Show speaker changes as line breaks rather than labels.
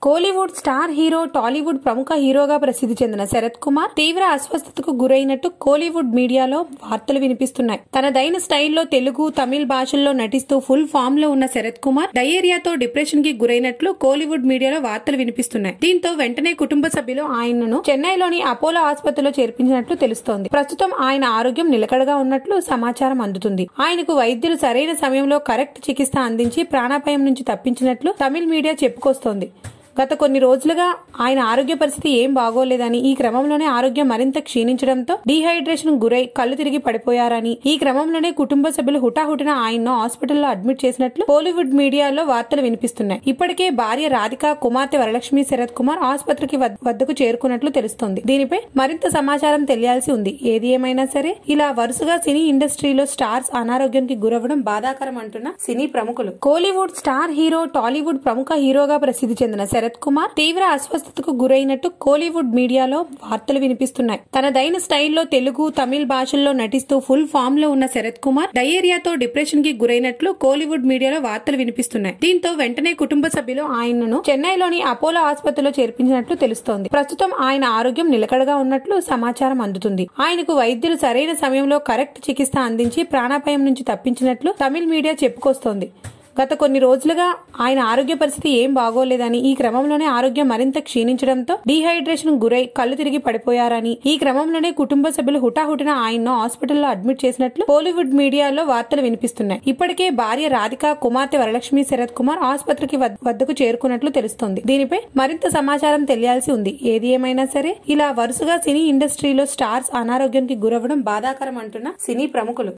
Kollywood star hero Tollywood ప్రముఖ హీరోగా ప్రసిద్ధి చెందిన శరత్ కుమార్ తీవ్ర అస్వస్థతకు గురైనట్టు కోలీవుడ్ మీడియాలో వార్తలు వినిపిస్తున్నాయి తనదైన స్టైల్లో తెలుగు తమిళ్ భాషల్లో నటిస్తూ ఫుల్ ఫామ్ లో ఉన్న శరత్ కుమార్ డయేరియాతో డిప్రెషన్ కి గురైనట్లు కోలీవుడ్ మీడియాలో వార్తలు వినిపిస్తున్నాయి దీంతో వెంటనే కుటుంబ సభ్యులు ఆయనను చెన్నైలోని అపోలో ఆసుపత్రిలో చేర్పించినట్లు తెలుస్తోంది ప్రస్తుతం ఆయన ఆరోగ్యం నిలకడగా ఉన్నట్లు సమాచారం అందుతుంది ఆయనకు వైద్యులు సరైన సమయంలో కరెక్ట్ చికిత్స అందించి ప్రాణాపాయం నుంచి తప్పించినట్లు తమిళ్ మీడియా చెప్పుకొస్తోంది గత కొన్ని రోజులుగా ఆయన ఆరోగ్య పరిస్థితి ఏం బాగోలేదని ఈ క్రమంలోనే ఆరోగ్యం మరింత క్షీణించడంతో డీహైడ్రేషన్ గురై కళ్ళు తిరిగి పడిపోయారని ఈ క్రమంలోనే కుటుంబ సభ్యులు హుటాహుటిన ఆయన్ను హాస్పిటల్లో అడ్మిట్ చేసినట్లు కోలీవుడ్ మీడియాలో వార్తలు వినిపిస్తున్నాయి ఇప్పటికే భార్య రాధిక కుమార్తె వరలక్ష్మి శరత్ కుమార్ ఆసుపత్రికి వద్- వద్దకు చేరుకున్నట్లు తెలుస్తోంది దీనిపై మరింత సమాచారం తెలియాల్సి ఉంది ఏది ఏమైనా సరే ఇలా వరుసగా సినీ ఇండస్ట్రీలో స్టార్స్ అనారోగ్యానికి గురవ్వడం బాధాకరం అంటున్న సినీ ప్రముఖులు కోలీవుడ్ స్టార్ హీరో టాలీవుడ్ ప్రముఖ హీరోగా ప్రసిద్ధి చెందిన శరత్ కుమార్ తీవ్ర అస్వస్థతకు గురైనట్టు కోలీవుడ్ మీడియాలో వార్తలు వినిపిస్తున్నాయి తనదైన స్టైల్లో తెలుగు తమిళ్ భాషల్లో నటిస్తూ ఫుల్ ఫామ్ లో ఉన్న శరత్ కుమార్ డయేరియాతో డిప్రెషన్ కి గురైనట్లు కోలీవుడ్ మీడియాలో వార్తలు వినిపిస్తున్నాయి దీంతో వెంటనే కుటుంబ సభ్యులు ఆయనను చెన్నైలోని అపోలో ఆసుపత్రిలో చేర్పించినట్లు తెలుస్తోంది ప్రస్తుతం ఆయన ఆరోగ్యం నిలకడగా ఉన్నట్లు సమాచారం అందుతుంది ఆయనకు వైద్యులు సరైన సమయంలో కరెక్ట్ చికిత్స అందించి ప్రాణాపాయం నుంచి తప్పించినట్లు తమిళ్ మీడియా చెప్పుకొస్తోంది గత కొన్ని రోజులుగా ఆయన ఆరోగ్య పరిస్థితి ఏం బాగోలేదని ఈ క్రమంలోనే ఆరోగ్యం మరింత క్షీణించడంతో డీహైడ్రేషన్ గురై కళ్ళు తిరిగి పడిపోయారని ఈ క్రమంలోనే కుటుంబ సభ్యులు హుటాహుటిన ఆయన్ను హాస్పిటల్లో అడ్మిట్ చేసినట్లు కోలీవుడ్ మీడియాలో వార్తలు వినిపిస్తున్నాయి ఇప్పటికే భార్య రాధిక కుమార్తె వరలక్ష్మి శరత్ కుమార్ ఆసుపత్రికి వద్- వద్దకు చేరుకున్నట్లు తెలుస్తోంది దీనిపై మరింత సమాచారం తెలియాల్సి ఉంది ఏది ఏమైనా సరే ఇలా వరుసగా సినీ ఇండస్ట్రీలో స్టార్స్ అనారోగ్యానికి గురవ్వడం బాధాకరం అంటున్న సినీ ప్రముఖులు